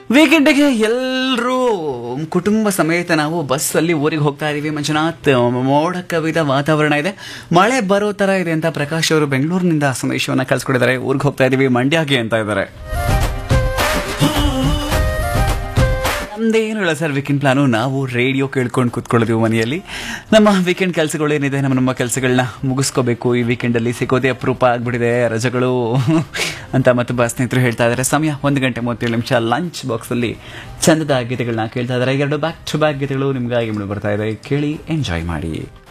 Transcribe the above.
ವೀಕೆಂಡ್ಗೆ ಎಲ್ಲರೂ ಕುಟುಂಬ ಸಮೇತ ನಾವು ಬಸ್ಸಲ್ಲಿ ಊರಿಗೆ ಹೋಗ್ತಾ ಇದೀವಿ ಮಂಜುನಾಥ್ ಮೋಡ ಕವಿದ ವಾತಾವರಣ ಇದೆ ಮಳೆ ಬರೋ ತರ ಇದೆ ಅಂತ ಪ್ರಕಾಶ್ ಅವರು ಬೆಂಗಳೂರಿನಿಂದ ಸಂದೇಶವನ್ನ ಕಳ್ಸಿಕೊಟ್ಟಿದ್ದಾರೆ ಊರಿಗೆ ಹೋಗ್ತಾ ಇದೀವಿ ಮಂಡ್ಯಗೆ ಅಂತ ಇದ್ದಾರೆ ನಮ್ದೇನು ಇಲ್ಲ ಸರ್ ವೀಕೆಂಡ್ ಪ್ಲಾನು ನಾವು ರೇಡಿಯೋ ಕೇಳ್ಕೊಂಡು ಕೂತ್ಕೊಳ್ಳೋದು ಮನೆಯಲ್ಲಿ ನಮ್ಮ ವೀಕೆಂಡ್ ಕೆಲಸಗಳು ಏನಿದೆ ನಮ್ಮ ನಮ್ಮ ಕೆಲಸಗಳನ್ನ ಮುಗಿಸ್ಕೋಬೇಕು ಈ ವೀಕೆಂಡಲ್ಲಿ ಸಿಗೋದೇ ಅಪರೂಪ ಆಗ್ಬಿಟ್ಟಿದೆ ರಜೆಗಳು ಅಂತ ಮತ್ತೊಬ್ಬ ಸ್ನೇಹಿತರು ಹೇಳ್ತಾ ಇದ್ದಾರೆ ಸಮಯ ಒಂದು ಗಂಟೆ ಮೂವತ್ತೇಳು ನಿಮಿಷ ಲಂಚ್ ಬಾಕ್ಸಲ್ಲಿ ಚಂದದ ಗೀತೆಗಳನ್ನ ಕೇಳ್ತಾ ಇದ್ದಾರೆ ಎರಡು ಬ್ಯಾಕ್ ಟು ಬ್ಯಾಕ್ ಗೀತೆಗಳು ನಿಮ್ಗಾಗಿ ಬರ್ತಾ ಇದೆ ಕೇಳಿ ಎಂಜಾಯ್ ಮಾಡಿ